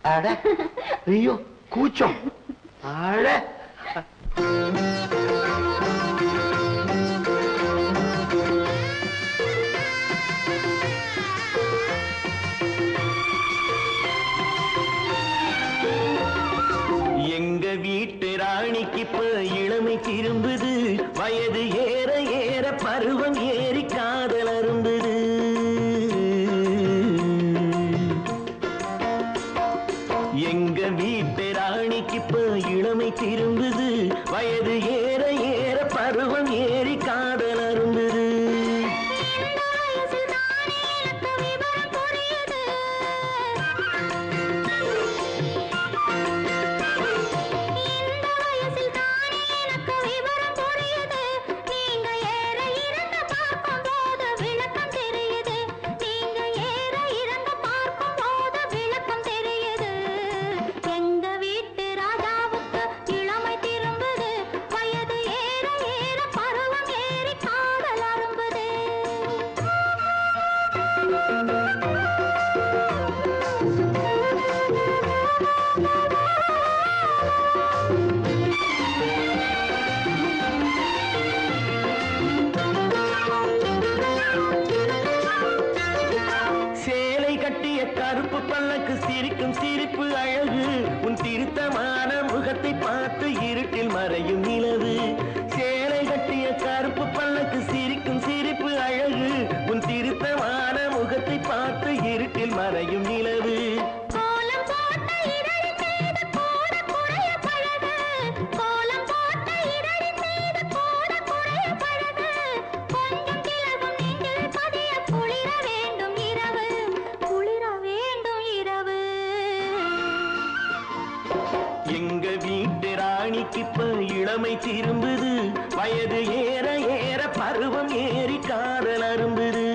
அட ஐயோ கூச்சம் அட எங்க வீட்டு ராணிக்கு இப்ப இளமை திரும்புது வயது ஏற ஏற பருவம் ஏறி காதல் அரும்புது எங்க வீட்டு ராணிக்கு இப்ப இளமை திரும்புது வயது ஏற ஏற பருவம் ஏறி காதல் அரும்புது எங்க வீட்டு ராஜாவுக்கு இளமை திரும்புது வயது ஏற ஏற பருவம் ஏறி காதல் அரும்புது சேலை கட்டிய கருப்பு பல்லக்கு சிரிக்கும் சிரிப்பு அழகு உன் திருத்தமான முகத்தை பார்த்து இருட்டில் மறையும் நிலவு சேலை கட்டிய கருப்பு பல்லக்கு சிரிக்கும் சிரிப்பு அழகு உன் திருத்தமான முகத்தை பார்த்து இருட்டில் மறையும் நிலவு கோலம் போட்ட இதழின் மீது கூட குறைய பழகு கோலம் போட்ட இதழின் மீது கூட குறைய பழகு கொஞ்சம் கிளவும் நெஞ்சில் பதிய குளிர வேண்டும் இரவு குளிர வேண்டும் இரவு எங்க வீட்டு ராணிக்கு இப்ப இளமை திரும்புது வயது ஏற ஏற பருவம் ஏறி காதல் அரும்புது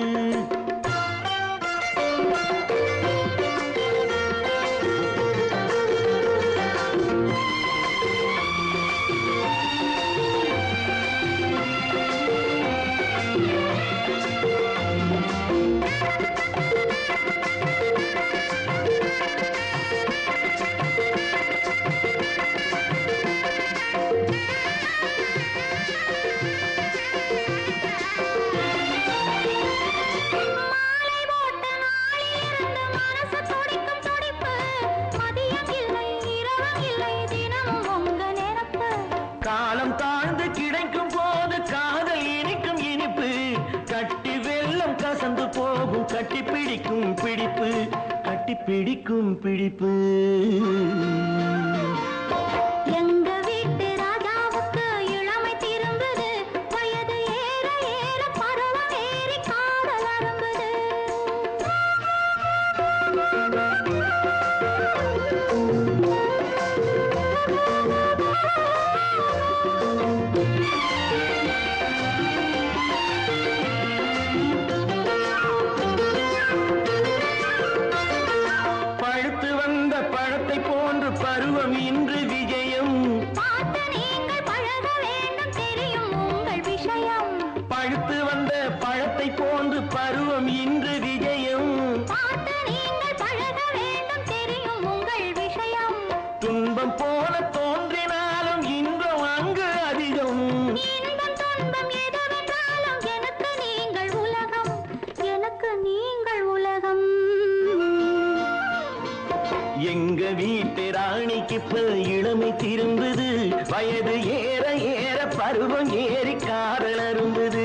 மாலை போட்ட நாளிலிருந்து மனசு துடிக்கும் துடிப்பு மதியம் இல்லை இரவும் இல்லை தினமும் உங்க நினப்பு காலம் தாழ்ந்து கிடைக்கும் போது காதல் இனிக்கும் இனிப்பு கட்டி வெள்ளம் கசந்து போகும் கட்டி பிடிக்கும் பிடிப்பு கட்டி பிடிக்கும் பிடிப்பு எங்க வீட்டு ராஜாவுக்கு இளமை திரும்புது வயது ஏற ஏற பருவம் ஏறி காதல் அரும்புது பழுத்து வந்த பழத்தை போன்று பருவம் இன்று விஜயம் பார்த்து நீங்கள் பழக வேண்டும் தெரியும் உங்கள் விஷயம் பழுத்து வந்த பழத்தை போன்று பருவம் இன்று விஜயம் பார்த்து நீங்கள் பழக வேண்டும் தெரியும் உங்கள் விஷயம் துன்பம் போல தோன்றினாலும் இன்பம் அங்கு அதிகம் இன்பம் துன்பம் எதுவென்றாலும் எனக்கு நீங்கள் உலகம் எனக்கு நீங்கள் உலகம் எங்க வீட்டு ராணிக்கு இப்ப இளமை திரும்புது வயது ஏற ஏற பருவம் ஏறி காதல் அரும்புது